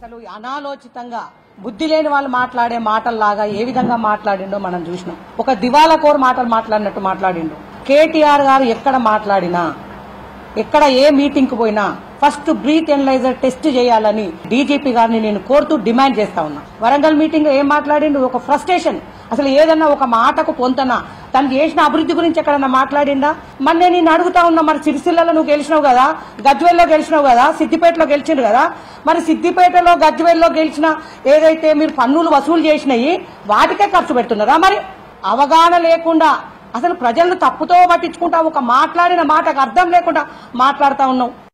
అసలు అనాలోచితంగా బుద్ధి లేని వాళ్ళు మాట్లాడే మాటల్లాగా ఏ విధంగా మాట్లాడిండో మనం చూసినాం ఒక దివాలా కోర్ మాటలు మాట్లాడినట్టు మాట్లాడిండు కేటీఆర్ గారు ఎక్కడ మాట్లాడినా ఎక్కడ ఏ మీటింగ్ కు పోయినా ఫస్ట్ బ్రీత్ ఎనలైజర్ టెస్ట్ చేయాలని డీజీపీ గారిని నేను కోరుతూ డిమాండ్ చేస్తా ఉన్నా వరంగల్ మీటింగ్ ఏం మాట్లాడిండు ఒక ఫ్రస్ట్రేషన్ అసలు ఏదన్నా ఒక మాటకు పొంతన తను చేసిన అభివృద్ధి గురించి ఎక్కడన్నా మాట్లాడిండా మరి నేను నిన్ను అడుగుతా ఉన్నా మరి సిరిసిల్లలో నువ్వు గెలిచినావు కదా గజ్వేల్లో గెలిచినావు కదా సిద్దిపేటలో గెలిచిండు కదా మరి సిద్దిపేటలో గజ్వేల్లో గెలిచిన ఏదైతే మీరు పన్నులు వసూలు చేసినాయి వాటికే ఖర్చు పెడుతున్నారా మరి అవగాహన లేకుండా అసలు ప్రజలను తప్పుతో పట్టించుకుంటా ఒక మాట్లాడిన మాటకు అర్థం లేకుండా మాట్లాడుతా ఉన్నావు